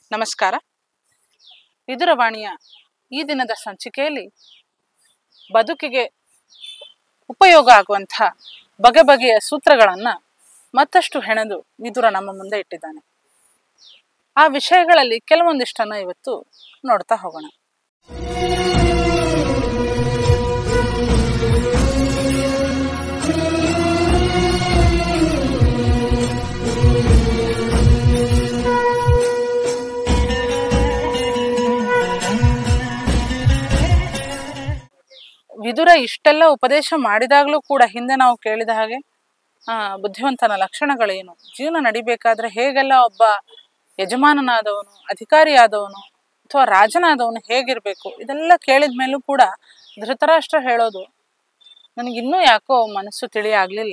ನಮಸ್ಕಾರ ವಿದುರವಾಣಿಯ ಈ ದಿನದ ಸಂಚಿಕೆಯಲ್ಲಿ ಬದುಕಿಗೆ ಉಪಯೋಗ ಆಗುವಂಥ ಬಗೆ ಬಗೆಯ ಸೂತ್ರಗಳನ್ನು ಮತ್ತಷ್ಟು ಹೆಣೆದು ವಿದುರ ನಮ್ಮ ಮುಂದೆ ಇಟ್ಟಿದ್ದಾನೆ ಆ ವಿಷಯಗಳಲ್ಲಿ ಕೆಲವೊಂದಿಷ್ಟನ್ನು ಇವತ್ತು ನೋಡ್ತಾ ಹೋಗೋಣ ವಿದುರ ಇಷ್ಟೆಲ್ಲ ಉಪದೇಶ ಮಾಡಿದಾಗಲೂ ಕೂಡ ಹಿಂದೆ ನಾವು ಕೇಳಿದ ಹಾಗೆ ಆ ಬುದ್ಧಿವಂತನ ಲಕ್ಷಣಗಳೇನು ಜೀವನ ನಡಿಬೇಕಾದ್ರೆ ಹೇಗೆಲ್ಲ ಒಬ್ಬ ಯಜಮಾನನಾದವನು ಅಧಿಕಾರಿಯಾದವನು ಅಥವಾ ರಾಜನಾದವನು ಹೇಗಿರಬೇಕು ಇದೆಲ್ಲ ಕೇಳಿದ ಮೇಲೂ ಕೂಡ ಧೃತರಾಷ್ಟ್ರ ಹೇಳೋದು ನನಗಿನ್ನೂ ಯಾಕೋ ಮನಸ್ಸು ತಿಳಿಯಾಗಲಿಲ್ಲ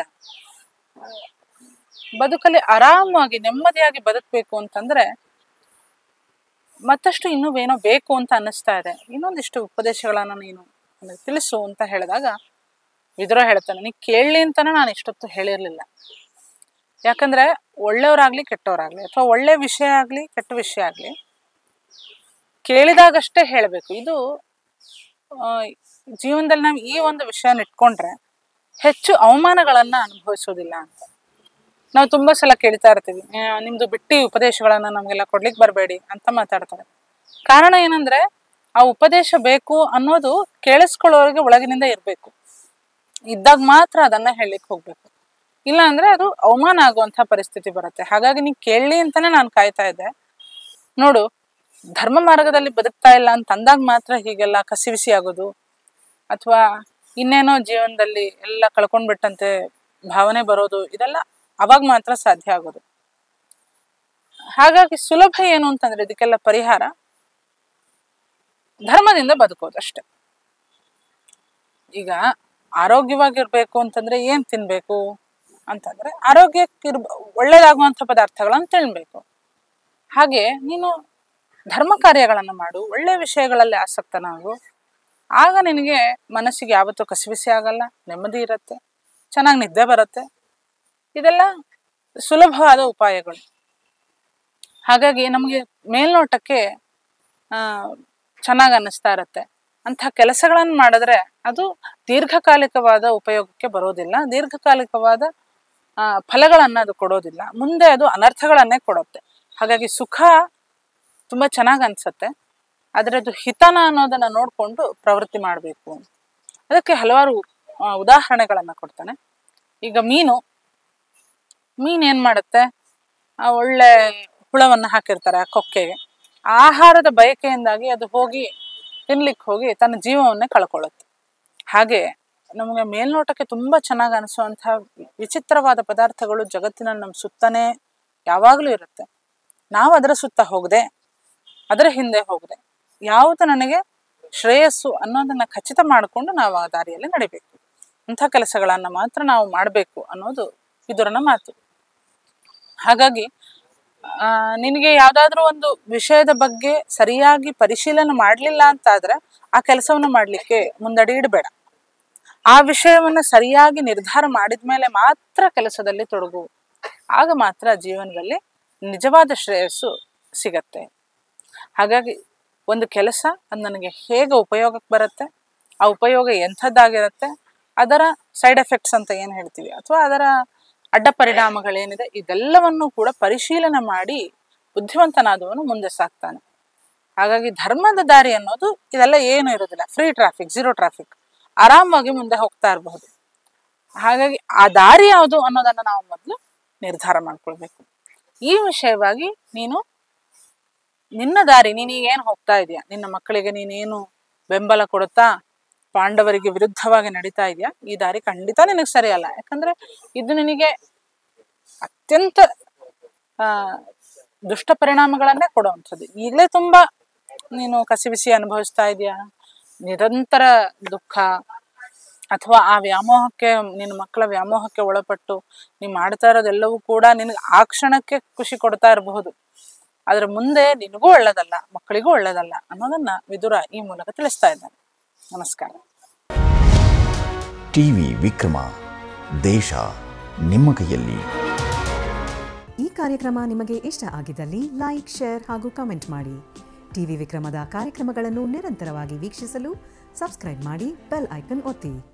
ಬದುಕಲ್ಲಿ ಆರಾಮವಾಗಿ ನೆಮ್ಮದಿಯಾಗಿ ಬದುಕಬೇಕು ಅಂತಂದ್ರೆ ಮತ್ತಷ್ಟು ಇನ್ನೂ ಏನೋ ಬೇಕು ಅಂತ ಅನ್ನಿಸ್ತಾ ಇದೆ ಇನ್ನೊಂದಿಷ್ಟು ಉಪದೇಶಗಳನ್ನು ನೀನು ನನಗೆ ತಿಳಿಸು ಅಂತ ಹೇಳಿದಾಗ ವಿದುರ ಹೇಳ್ತಾನೆ ನೀ ಕೇಳಲಿ ಅಂತಾನೆ ನಾನು ಇಷ್ಟೊತ್ತು ಹೇಳಿರ್ಲಿಲ್ಲ ಯಾಕಂದ್ರೆ ಒಳ್ಳೆಯವರಾಗ್ಲಿ ಕೆಟ್ಟವರಾಗ್ಲಿ ಅಥವಾ ಒಳ್ಳೆ ವಿಷಯ ಆಗ್ಲಿ ಕೆಟ್ಟ ವಿಷಯ ಆಗ್ಲಿ ಕೇಳಿದಾಗಷ್ಟೇ ಹೇಳಬೇಕು ಇದು ಆ, ಜೀವನದಲ್ಲಿ ನಾವು ಈ ಒಂದು ವಿಷಯನ ಇಟ್ಕೊಂಡ್ರೆ ಹೆಚ್ಚು ಅವಮಾನಗಳನ್ನ ಅನುಭವಿಸೋದಿಲ್ಲ ಅಂತ ನಾವು ತುಂಬಾ ಸಲ ಕೇಳ್ತಾ ಇರ್ತೀವಿ ಆ, ನಿಮ್ದು ಬಿಟ್ಟಿ ಉಪದೇಶಗಳನ್ನ ನಮ್ಗೆಲ್ಲ ಕೊಡ್ಲಿಕ್ಕೆ ಬರಬೇಡಿ ಅಂತ ಮಾತಾಡ್ತಾರೆ ಕಾರಣ ಏನಂದ್ರೆ ಆ ಉಪದೇಶ ಬೇಕು ಅನ್ನೋದು ಕೇಳಿಸ್ಕೊಳ್ಳೋರಿಗೆ ಒಳಗಿನಿಂದ ಇರಬೇಕು ಇದ್ದಾಗ ಮಾತ್ರ ಅದನ್ನ ಹೇಳಲಿಕ್ಕೆ ಹೋಗ್ಬೇಕು ಇಲ್ಲ ಅಂದ್ರೆ ಅದು ಅವಮಾನ ಆಗುವಂತ ಪರಿಸ್ಥಿತಿ ಬರುತ್ತೆ ಹಾಗಾಗಿ ನೀ ಕೇಳಲಿ ಅಂತಾನೆ ನಾನು ಕಾಯ್ತಾ ಇದ್ದೆ ನೋಡು ಧರ್ಮ ಮಾರ್ಗದಲ್ಲಿ ಬದುಕ್ತಾ ಇಲ್ಲ ಅಂತ ಅಂದಾಗ ಮಾತ್ರ ಹೀಗೆಲ್ಲ ಕಸಿವಿಸಿ ಆಗೋದು ಅಥವಾ ಇನ್ನೇನೋ ಜೀವನದಲ್ಲಿ ಎಲ್ಲ ಕಳ್ಕೊಂಡ್ಬಿಟ್ಟಂತೆ ಭಾವನೆ ಬರೋದು ಇದೆಲ್ಲ ಅವಾಗ ಮಾತ್ರ ಸಾಧ್ಯ ಆಗೋದು ಹಾಗಾಗಿ ಸುಲಭ ಏನು ಅಂತಂದ್ರೆ ಇದಕ್ಕೆಲ್ಲ ಪರಿಹಾರ ಧರ್ಮದಿಂದ ಬದುಕೋದು ಅಷ್ಟೆ ಈಗ ಆರೋಗ್ಯವಾಗಿರ್ಬೇಕು ಅಂತಂದ್ರೆ ಏನ್ ತಿನ್ಬೇಕು ಅಂತಂದ್ರೆ ಆರೋಗ್ಯಕ್ಕೆ ಇರ್ ಒಳ್ಳೇದಾಗುವಂಥ ಪದಾರ್ಥಗಳನ್ನು ತಿನ್ಬೇಕು ಹಾಗೆ ನೀನು ಧರ್ಮ ಕಾರ್ಯಗಳನ್ನು ಮಾಡು ಒಳ್ಳೆ ವಿಷಯಗಳಲ್ಲಿ ಆಸಕ್ತನಾಗು ಆಗ ನಿನಗೆ ಮನಸ್ಸಿಗೆ ಯಾವತ್ತೂ ಕಸಿವಿಸಿ ಆಗಲ್ಲ ನೆಮ್ಮದಿ ಇರುತ್ತೆ ಚೆನ್ನಾಗಿ ನಿದ್ದೆ ಬರುತ್ತೆ ಇದೆಲ್ಲ ಸುಲಭವಾದ ಉಪಾಯಗಳು ಹಾಗಾಗಿ ನಮಗೆ ಮೇಲ್ನೋಟಕ್ಕೆ ಆ ಚೆನ್ನಾಗಿ ಅನ್ನಿಸ್ತಾ ಇರುತ್ತೆ ಅಂಥ ಕೆಲಸಗಳನ್ನು ಮಾಡಿದ್ರೆ ಅದು ದೀರ್ಘಕಾಲಿಕವಾದ ಉಪಯೋಗಕ್ಕೆ ಬರೋದಿಲ್ಲ ದೀರ್ಘಕಾಲಿಕವಾದ ಆ, ಫಲಗಳನ್ನ ಅದು ಕೊಡೋದಿಲ್ಲ ಮುಂದೆ ಅದು ಅನರ್ಥಗಳನ್ನೇ ಕೊಡುತ್ತೆ ಹಾಗಾಗಿ ಸುಖ ತುಂಬಾ ಚೆನ್ನಾಗಿ ಅನ್ಸತ್ತೆ ಆದ್ರೆ ಅದು ಹಿತನ ಅನ್ನೋದನ್ನ ನೋಡ್ಕೊಂಡು ಪ್ರವೃತ್ತಿ ಮಾಡಬೇಕು ಅದಕ್ಕೆ ಹಲವಾರು ಆ, ಉದಾಹರಣೆಗಳನ್ನ ಕೊಡ್ತಾನೆ ಈಗ ಮೀನು ಮೀನ್ ಏನ್ ಮಾಡುತ್ತೆ ಆ ಒಳ್ಳೆ ಹುಳವನ್ನ ಹಾಕಿರ್ತಾರೆ ಆ ಕೊಕ್ಕೆಗೆ ಆಹಾರದ ಬಯಕೆಯಿಂದಾಗಿ ಅದು ಹೋಗಿ ತಿನ್ಲಿಕ್ಕೆ ಹೋಗಿ ತನ್ನ ಜೀವವನ್ನೇ ಕಳ್ಕೊಳ್ಳುತ್ತೆ ಹಾಗೆ ನಮಗೆ ಮೇಲ್ನೋಟಕ್ಕೆ ತುಂಬಾ ಚೆನ್ನಾಗಿ ಅನಿಸುವಂತಹ ವಿಚಿತ್ರವಾದ ಪದಾರ್ಥಗಳು ಜಗತ್ತಿನಲ್ಲಿ ನಮ್ಮ ಸುತ್ತನೇ ಯಾವಾಗಲೂ ಇರುತ್ತೆ ನಾವು ಅದರ ಸುತ್ತ ಹೋಗದೆ ಅದರ ಹಿಂದೆ ಹೋಗದೆ ಯಾವುದು ನನಗೆ ಶ್ರೇಯಸ್ಸು ಅನ್ನೋದನ್ನ ಖಚಿತ ಮಾಡಿಕೊಂಡು ನಾವು ಆ ದಾರಿಯಲ್ಲಿ ನಡಿಬೇಕು ಅಂಥ ಕೆಲಸಗಳನ್ನ ಮಾತ್ರ ನಾವು ಮಾಡಬೇಕು ಅನ್ನೋದು ವಿದುರನ ಮಾತು ಹಾಗಾಗಿ ಆ, ನಿನಗೆ ಯಾವ್ದಾದ್ರೂ ಒಂದು ವಿಷಯದ ಬಗ್ಗೆ ಸರಿಯಾಗಿ ಪರಿಶೀಲನೆ ಮಾಡಲಿಲ್ಲ ಅಂತ ಆದ್ರೆ ಆ ಕೆಲಸವನ್ನ ಮಾಡ್ಲಿಕ್ಕೆ ಮುಂದಡಿ ಇಡಬೇಡ ಆ ವಿಷಯವನ್ನ ಸರಿಯಾಗಿ ನಿರ್ಧಾರ ಮಾಡಿದ್ಮೇಲೆ ಮಾತ್ರ ಕೆಲಸದಲ್ಲಿ ತೊಡಗು ಆಗ ಮಾತ್ರ ಜೀವನದಲ್ಲಿ ನಿಜವಾದ ಶ್ರೇಯಸ್ಸು ಸಿಗತ್ತೆ ಹಾಗಾಗಿ ಒಂದು ಕೆಲಸ ಅದು ನನಗೆ ಹೇಗೆ ಉಪಯೋಗಕ್ಕೆ ಬರುತ್ತೆ ಆ ಉಪಯೋಗ ಎಂಥದ್ದಾಗಿರುತ್ತೆ ಅದರ ಸೈಡ್ ಎಫೆಕ್ಟ್ಸ್ ಅಂತ ಏನು ಹೇಳ್ತೀವಿ ಅಥವಾ ಅದರ ಅಡ್ಡ ಪರಿಣಾಮಗಳೇನಿದೆ ಇದೆಲ್ಲವನ್ನು ಕೂಡ ಪರಿಶೀಲನೆ ಮಾಡಿ ಬುದ್ಧಿವಂತನಾದವನು ಮುಂದೆ ಸಾಕ್ತಾನೆ ಹಾಗಾಗಿ ಧರ್ಮದ ದಾರಿ ಅನ್ನೋದು ಇದೆಲ್ಲ ಏನು ಇರೋದಿಲ್ಲ ಫ್ರೀ ಟ್ರಾಫಿಕ್ ಝೀರೋ ಟ್ರಾಫಿಕ್ ಆರಾಮಾಗಿ ಮುಂದೆ ಹೋಗ್ತಾ ಇರಬಹುದು ಹಾಗಾಗಿ ಆ ದಾರಿ ಯಾವುದು ಅನ್ನೋದನ್ನ ನಾವು ಮೊದಲು ನಿರ್ಧಾರ ಮಾಡ್ಕೊಳ್ಬೇಕು ಈ ವಿಷಯವಾಗಿ ನೀನು ನಿನ್ನ ದಾರಿ ನೀನು ಈಗ ಏನು ಹೋಗ್ತಾ ಇದೀಯ ನಿನ್ನ ಮಕ್ಕಳಿಗೆ ನೀನೇನು ಬೆಂಬಲ ಕೊಡುತ್ತಾ ಪಾಂಡವರಿಗೆ ವಿರುದ್ಧವಾಗಿ ನಡೀತಾ ಇದೆಯಾ ಈ ದಾರಿ ಖಂಡಿತ ನಿನಗೆ ಸರಿಯಲ್ಲ ಯಾಕಂದ್ರೆ ಇದು ನಿನಗೆ ಅತ್ಯಂತ ಆ ದುಷ್ಟ ಪರಿಣಾಮಗಳನ್ನೇ ಕೊಡುವಂಥದ್ದು ಈಗಲೇ ತುಂಬಾ ನೀನು ಕಸಿಬಿಸಿ ಅನುಭವಿಸ್ತಾ ಇದೆಯಾ ನಿರಂತರ ದುಃಖ ಅಥವಾ ಆ ವ್ಯಾಮೋಹಕ್ಕೆ ನಿನ್ನ ಮಕ್ಕಳ ವ್ಯಾಮೋಹಕ್ಕೆ ಒಳಪಟ್ಟು ನೀ ಮಾಡ್ತಾ ಇರೋದೆಲ್ಲವೂ ಕೂಡ ನಿನಗೆ ಆ ಕ್ಷಣಕ್ಕೆ ಖುಷಿ ಕೊಡ್ತಾ ಇರಬಹುದು ಆದ್ರೆ ಮುಂದೆ ನಿನಗೂ ಒಳ್ಳೇದಲ್ಲ ಮಕ್ಕಳಿಗೂ ಒಳ್ಳೇದಲ್ಲ ಅನ್ನೋದನ್ನ ವಿದುರ ಈ ಮೂಲಕ ತಿಳಿಸ್ತಾ ಇದ್ದಾನೆ ನಮಸ್ಕಾರ ಟಿವಿ ವಿಕ್ರಮ ದೇಶ ನಿಮ್ಮ ಕೈಯಲ್ಲಿ ಈ ಕಾರ್ಯಕ್ರಮ ನಿಮಗೆ ಇಷ್ಟ ಆಗಿದ್ದಲ್ಲಿ ಲೈಕ್ ಶೇರ್ ಹಾಗೂ ಕಮೆಂಟ್ ಮಾಡಿ ಟಿವಿ ವಿಕ್ರಮದ ಕಾರ್ಯಕ್ರಮಗಳನ್ನು ನಿರಂತರವಾಗಿ ವೀಕ್ಷಿಸಲು ಸಬ್ಸ್ಕ್ರೈಬ್ ಮಾಡಿ ಬೆಲ್ ಐಕನ್ ಒತ್ತಿ